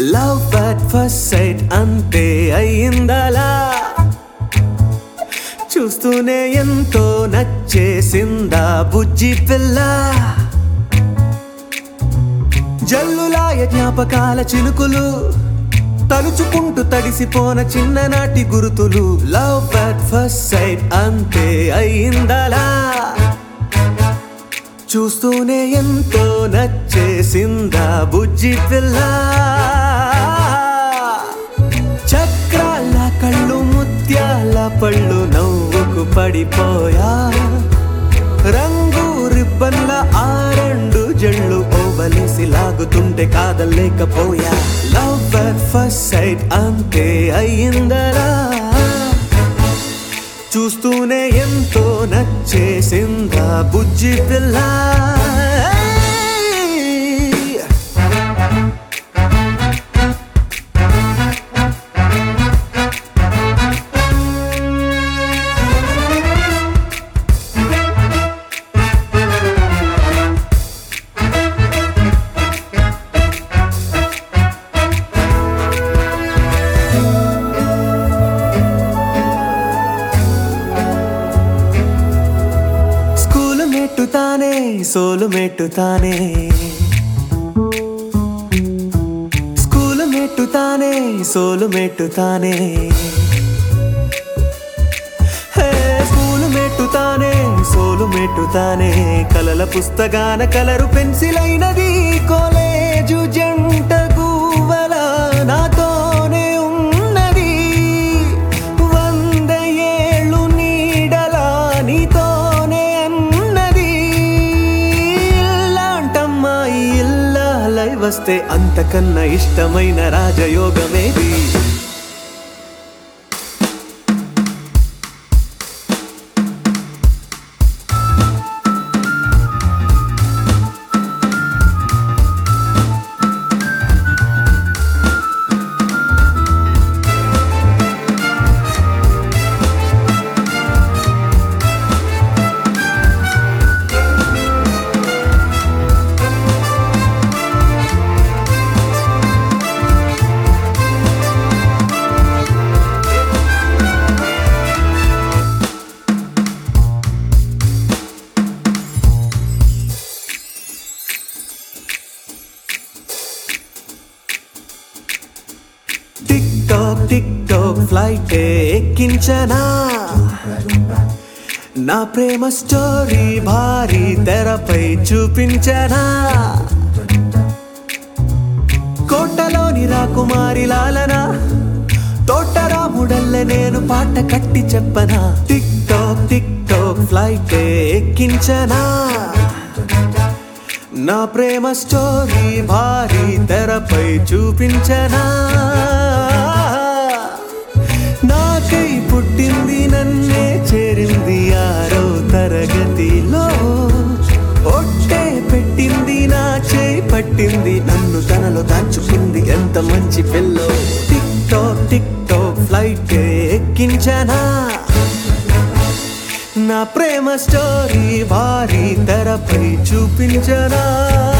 love at first sight అంతే అయ్యిందలా చూస్తూనే ఎంతో నచ్చేసిందా బుజ్జి పిల్ల జల్లులాయ జ్ఞాపకాల చినుకులు తలుచుకుంటూ తడిసిపోన చిన్ననాటి గురుతులు లవ్ అట్ ఫస్ట్ సైట్ అంతే అయిందలా చూస్తూనే ఎంతో నచ్చేసిందా బుజ్జి పిల్ల చక్రాల కళ్ళు ముత్యాల పళ్ళు నవ్వుకు పడిపోయా రంగు రిబ్బన్ల ఆ రెండు జళ్ళు ఓవలేసి లాగుతుంటే కాదలేకపోయా లవ్ అట్ ఫస్ట్ సైట్ అంతే అయ్యిందరా చూస్తూనే ఎంతో నచ్చేసిందా బుజ్జి పిల్ల స్కూలు మెట్టుతానే సోలు మెట్టుతానే స్కూలు మెట్టుతానే సోలు మెట్టుతానే హే, స్కూలు మెట్టుతానే సోలు మెట్టుతానే కలల పుస్తకాన కలరు పెన్సిల్ అయినది కాలేజు జంట గువ్వల నాతోనే ఉన్నది వంద ఏళ్ళు నీడలా నీతోనే అన్నది ఇల్లాంటమ్మాయి ఇల్లాలై వస్తే అంతకన్నా ఇష్టమైన రాజయోగమేది tick tock tick tock flight ఎక్కించనా నా ప్రేమ స్టోరీ భారీ తెరపై చూపించనా కోటలోని రాకుమారి లాలన తోటరాముడల్ల నేను పాట కట్టి చెప్పనా tick tock tick tock flight ఎక్కించనా నా ప్రేమ స్టోరీ భారీ తెరపై చూపించనా నాకై పుట్టింది నన్నే చేరింది ఆరో తరగతిలో ఒట్టే పెట్టింది నా చేయి పట్టింది నన్ను తనలో దాచుకుంది ఎంత మంచి పిల్లో tick tock tick tock flight ఎక్కించనా నా ప్రేమ స్టోరీ భారీ తెరపై చూపించనా